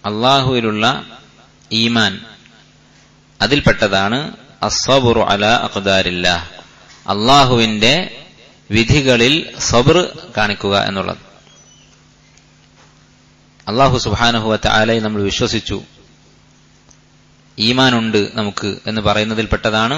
അള്ളാഹുവിലുള്ള ഈമാൻ അതിൽപ്പെട്ടതാണ് അസ്വബുറു അല അഖ്ദാരില്ല അള്ളാഹുവിന്റെ വിധികളിൽ സബർ കാണിക്കുക എന്നുള്ളത് അള്ളാഹു സുബാനഹുവത്തെ ആലയെ നമ്മൾ വിശ്വസിച്ചു ഈമാനുണ്ട് നമുക്ക് എന്ന് പറയുന്നതിൽപ്പെട്ടതാണ്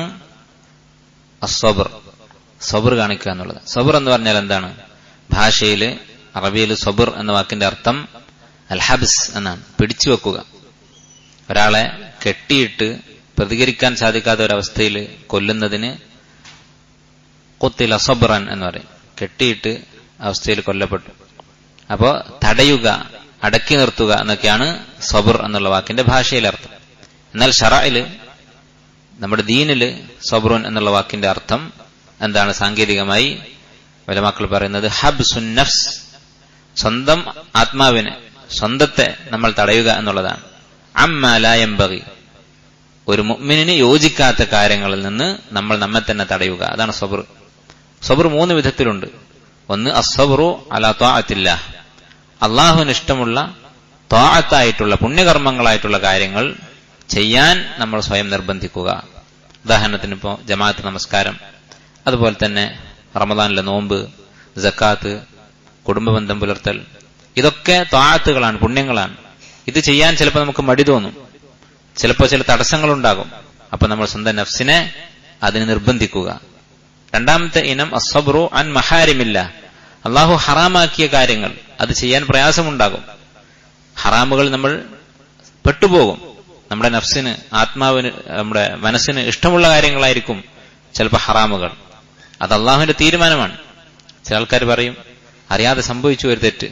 അസ്വബർ സബർ കാണിക്കുക എന്നുള്ളത് സബർ എന്ന് പറഞ്ഞാൽ എന്താണ് ഭാഷയിൽ അറബിയിൽ സബർ എന്ന വാക്കിന്റെ അർത്ഥം അൽഹബിസ് എന്നാണ് പിടിച്ചു വെക്കുക ഒരാളെ കെട്ടിയിട്ട് പ്രതികരിക്കാൻ സാധിക്കാത്ത ഒരവസ്ഥയിൽ കൊല്ലുന്നതിന് കൊത്തില സബറൻ എന്ന് പറയും കെട്ടിയിട്ട് അവസ്ഥയിൽ കൊല്ലപ്പെട്ടു അപ്പോ തടയുക അടക്കി നിർത്തുക എന്നൊക്കെയാണ് സബർ എന്നുള്ള വാക്കിന്റെ ഭാഷയിലെ അർത്ഥം എന്നാൽ ഷറയില് നമ്മുടെ ദീനില് സബറുൻ എന്നുള്ള വാക്കിന്റെ അർത്ഥം എന്താണ് സാങ്കേതികമായി വലമാക്കൾ പറയുന്നത് ഹബ് സുന്നഫ്സ് സ്വന്തം ആത്മാവിനെ സ്വന്തത്തെ നമ്മൾ തടയുക എന്നുള്ളതാണ് അമ്മലായംബകി ഒരു മുഅ്മിനിന് യോജിക്കാത്ത കാര്യങ്ങളിൽ നിന്ന് നമ്മൾ നമ്മെ തന്നെ തടയുക അതാണ് സബർ സബർ മൂന്ന് വിധത്തിലുണ്ട് ഒന്ന് അസബറു അല ത്വാഅത്തില്ല അള്ളാഹുവിന് ഇഷ്ടമുള്ള ത്വാഅത്തായിട്ടുള്ള പുണ്യകർമ്മങ്ങളായിട്ടുള്ള കാര്യങ്ങൾ ചെയ്യാൻ നമ്മൾ സ്വയം നിർബന്ധിക്കുക ഉദാഹരണത്തിന് ഇപ്പോൾ ജമാഅത്ത് നമസ്കാരം അതുപോലെ തന്നെ റമദാനിലെ നോമ്പ് ജക്കാത്ത് കുടുംബബന്ധം പുലർത്തൽ ഇതൊക്കെ ത്വാഅത്തുകളാണ് പുണ്യങ്ങളാണ് ഇത് ചെയ്യാൻ ചിലപ്പോൾ നമുക്ക് മടി തോന്നും ചിലപ്പോൾ ചില തടസ്സങ്ങളുണ്ടാകും അപ്പൊ നമ്മൾ സ്വന്തം നഫ്സിനെ അതിന് നിർബന്ധിക്കുക രണ്ടാമത്തെ ഇനം അസബ്രു അൻ മഹാരിമില്ല അള്ളാഹു ഹറാമാക്കിയ കാര്യങ്ങൾ അത് ചെയ്യാൻ പ്രയാസമുണ്ടാകും ഹറാമുകൾ നമ്മൾ പെട്ടുപോകും നമ്മുടെ നഫ്സിന് ആത്മാവിന് നമ്മുടെ മനസ്സിന് ഇഷ്ടമുള്ള കാര്യങ്ങളായിരിക്കും ചിലപ്പോൾ ഹറാമുകൾ അത് അള്ളാഹുവിന്റെ തീരുമാനമാണ് ചില ആൾക്കാർ പറയും അറിയാതെ സംഭവിച്ചു ഒരു തെറ്റ്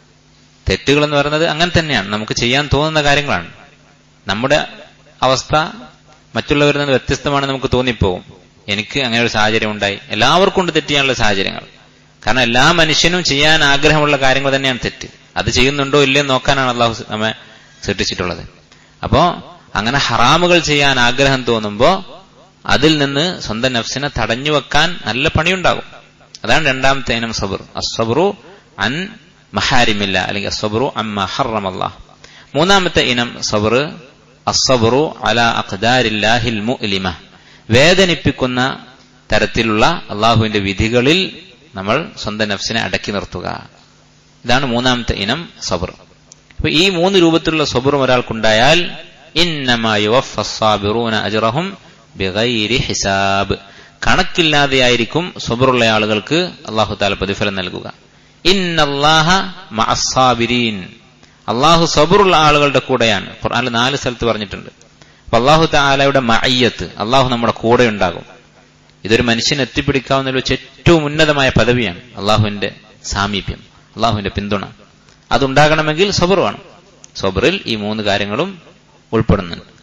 തെറ്റുകൾ എന്ന് പറയുന്നത് അങ്ങനെ തന്നെയാണ് നമുക്ക് ചെയ്യാൻ തോന്നുന്ന കാര്യങ്ങളാണ് നമ്മുടെ അവസ്ഥ മറ്റുള്ളവരിൽ നിന്ന് വ്യത്യസ്തമാണെന്ന് നമുക്ക് തോന്നിപ്പോകും എനിക്ക് അങ്ങനെ ഒരു സാഹചര്യം ഉണ്ടായി എല്ലാവർക്കും ഉണ്ട് തെറ്റ് ചെയ്യാനുള്ള സാഹചര്യങ്ങൾ കാരണം എല്ലാ മനുഷ്യനും ചെയ്യാൻ ആഗ്രഹമുള്ള കാര്യങ്ങൾ തന്നെയാണ് തെറ്റ് അത് ചെയ്യുന്നുണ്ടോ ഇല്ലയോ നോക്കാനാണ് അള്ളാഹു നമ്മെ സൃഷ്ടിച്ചിട്ടുള്ളത് അപ്പോ അങ്ങനെ ഹറാമുകൾ ചെയ്യാൻ ആഗ്രഹം തോന്നുമ്പോ അതിൽ നിന്ന് സ്വന്തം നഫ്സിനെ തടഞ്ഞു വെക്കാൻ നല്ല പണിയുണ്ടാകും അതാണ് രണ്ടാമത്തെ ഇനം സബർ അസബറു അൻ മഹാരിമില്ല അല്ലെങ്കിൽ അസബറു അൻ മഹറമല്ല മൂന്നാമത്തെ ഇനം സബർ അസബറു അല അഖ്ദാരില്ലാഹിൽ മുഅ്ലിമ വേദനിപ്പിക്കുന്ന തരത്തിലുള്ള അള്ളാഹുവിന്റെ വിധികളിൽ നമ്മൾ സ്വന്തം നഫ്സിനെ അടക്കി നിർത്തുക ഇതാണ് മൂന്നാമത്തെ ഇനം സബർ അപ്പൊ ഈ മൂന്ന് രൂപത്തിലുള്ള സബറും ഒരാൾക്കുണ്ടായാൽ ഇന്നമായുറൂന അജറഹും ബിഗൈരി ഹിസാബ് കണക്കില്ലാതെയായിരിക്കും സബറുള്ള ആളുകൾക്ക് അള്ളാഹു താല പ്രതിഫലം നൽകുക ഇന്നല്ലാഹ മഅസാബിരീൻ അള്ളാഹു സബറുള്ള ആളുകളുടെ കൂടെയാണ് ഖുർആനിൽ നാല് സ്ഥലത്ത് പറഞ്ഞിട്ടുണ്ട് അപ്പൊ അള്ളാഹു താലയുടെ മയ്യത്ത് അള്ളാഹു നമ്മുടെ കൂടെ ഉണ്ടാകും ഇതൊരു മനുഷ്യന് എത്തിപ്പിടിക്കാവുന്ന വെച്ച് ഏറ്റവും ഉന്നതമായ പദവിയാണ് അള്ളാഹുവിന്റെ സാമീപ്യം അള്ളാഹുവിന്റെ പിന്തുണ അതുണ്ടാകണമെങ്കിൽ സബർ വേണം സബറിൽ ഈ മൂന്ന് കാര്യങ്ങളും ഉൾപ്പെടുന്നുണ്ട്